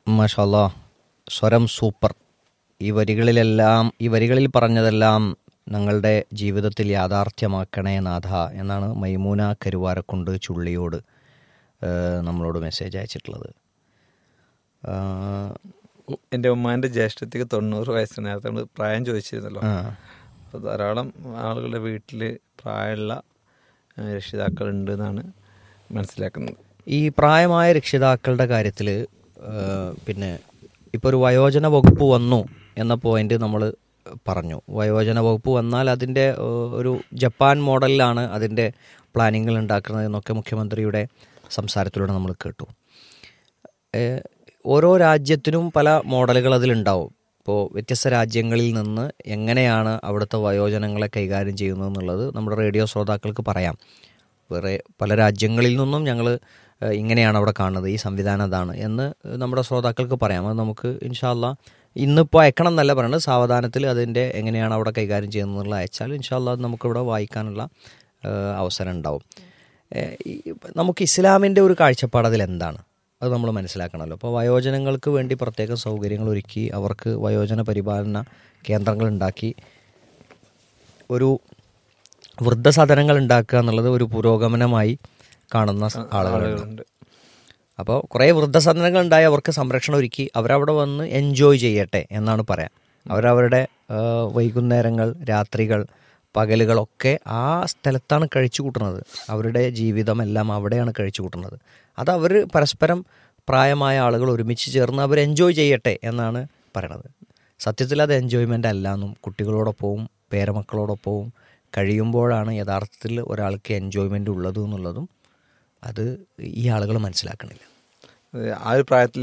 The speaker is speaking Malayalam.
മഷാല്ലാ സ്വരം സൂപ്പർ ഈ വരികളിലെല്ലാം ഈ വരികളിൽ പറഞ്ഞതെല്ലാം ഞങ്ങളുടെ ജീവിതത്തിൽ യാഥാർത്ഥ്യമാക്കണേ നാഥ എന്നാണ് മൈമൂന കരുവാരക്കുണ്ട് ചുള്ളിയോട് ഏഹ്, നമ്മളോട് മെസ്സേജ് അയച്ചിട്ടുള്ളത് ആഹ്, എൻ്റെ ഉമ്മാന്റെ ജ്യേഷ്ഠത്തിക്ക് തൊണ്ണൂറ് വയസ്സ് നേരത്തെ നമ്മൾ പ്രായം ചോദിച്ചിരുന്നല്ലോ ആ, അപ്പോൾ ധാരാളം ആളുകളുടെ വീട്ടിൽ പ്രായമുള്ള ഏഹ്, രക്ഷിതാക്കളുണ്ട് എന്നാണ് മനസ്സിലാക്കുന്നത് ഈ പ്രായമായ രക്ഷിതാക്കളുടെ കാര്യത്തിൽ പിന്നെ ഇപ്പോൾ ഒരു വയോജന വകുപ്പ് വന്നു എന്ന പോയിന്റ് നമ്മൾ പറഞ്ഞു വയോജന വകുപ്പ് വന്നാൽ അതിൻ്റെ ഏഹ്, ഒരു ജപ്പാൻ മോഡലിലാണ് അതിൻ്റെ പ്ലാനിങ്ങൾ ഉണ്ടാക്കുന്നത് എന്നൊക്കെ മുഖ്യമന്ത്രിയുടെ സംസാരത്തിലൂടെ നമ്മൾ കേട്ടു ഏഹ്, ഓരോ രാജ്യത്തിനും പല മോഡലുകൾ അതിലുണ്ടാവും ഇപ്പോൾ വ്യത്യസ്ത രാജ്യങ്ങളിൽ നിന്ന് എങ്ങനെയാണ് അവിടുത്തെ വയോജനങ്ങളെ കൈകാര്യം ചെയ്യുന്നത് എന്നുള്ളത് നമ്മുടെ റേഡിയോ ശ്രോതാക്കൾക്ക് പറയാം വേറെ പല രാജ്യങ്ങളിൽ നിന്നും ഞങ്ങൾ ഇങ്ങനെയാണ് അവിടെ കാണുന്നത് ഈ സംവിധാനം അതാണ് എന്ന് നമ്മുടെ ശ്രോതാക്കൾക്ക് പറയാം അത് നമുക്ക് ഇൻഷാല്ല ഇന്നിപ്പോൾ അയക്കണം എന്നല്ല പറയുന്നത് സാവധാനത്തിൽ അതിൻ്റെ എങ്ങനെയാണ് അവിടെ കൈകാര്യം ചെയ്യുന്നത് എന്നുള്ള അയച്ചാൽ ഇൻഷാല്ല അത് നമുക്കിവിടെ വായിക്കാനുള്ള ഏഹ്, അവസരം ഉണ്ടാവും ഏഹ്, ഈ നമുക്ക് ഇസ്ലാമിൻ്റെ ഒരു കാഴ്ചപ്പാട് അതിൽ എന്താണ് അത് നമ്മൾ മനസ്സിലാക്കണമല്ലോ അപ്പോൾ വയോജനങ്ങൾക്ക് വേണ്ടി പ്രത്യേക സൗകര്യങ്ങൾ ഒരുക്കി അവർക്ക് വയോജന പരിപാലന കേന്ദ്രങ്ങൾ ഉണ്ടാക്കി ഒരു വൃദ്ധസദനങ്ങൾ ഉണ്ടാക്കുക എന്നുള്ളത് ഒരു പുരോഗമനമായി കാണുന്ന സ് ആളുകളുണ്ട് ആളുകളുണ്ട് അപ്പോൾ കുറേ വൃദ്ധസദനങ്ങൾ ഉണ്ടായി അവർക്ക് സംരക്ഷണം ഒരുക്കി അവരവിടെ വന്ന് എൻജോയ് ചെയ്യട്ടെ എന്നാണ് പറയാൻ അവരവരുടെ ആ, വൈകുന്നേരങ്ങൾ രാത്രികൾ പകലുകളൊക്കെ ആ സ്ഥലത്താണ് കഴിച്ചു കൂട്ടുന്നത് അവരുടെ ജീവിതം എല്ലാം അവിടെയാണ് കഴിച്ചു കൂട്ടുന്നത് അത് അവർ പരസ്പരം പ്രായമായ ആളുകൾ ഒരുമിച്ച് ചേർന്ന് അവർ എൻജോയ് ചെയ്യട്ടെ എന്നാണ് പറയണത് സത്യത്തിൽ അത് എൻജോയ്മെൻ്റ് അല്ല എന്നും കുട്ടികളോടൊപ്പവും പേരമക്കളോടൊപ്പവും കഴിയുമ്പോഴാണ് യഥാർത്ഥത്തിൽ ഒരാൾക്ക് എൻജോയ്മെൻ്റ് ഉള്ളത് എന്നുള്ളതും അത് ഈ ആളുകൾ മനസ്സിലാക്കണില്ല അത് ആ ഒരു പ്രായത്തിൽ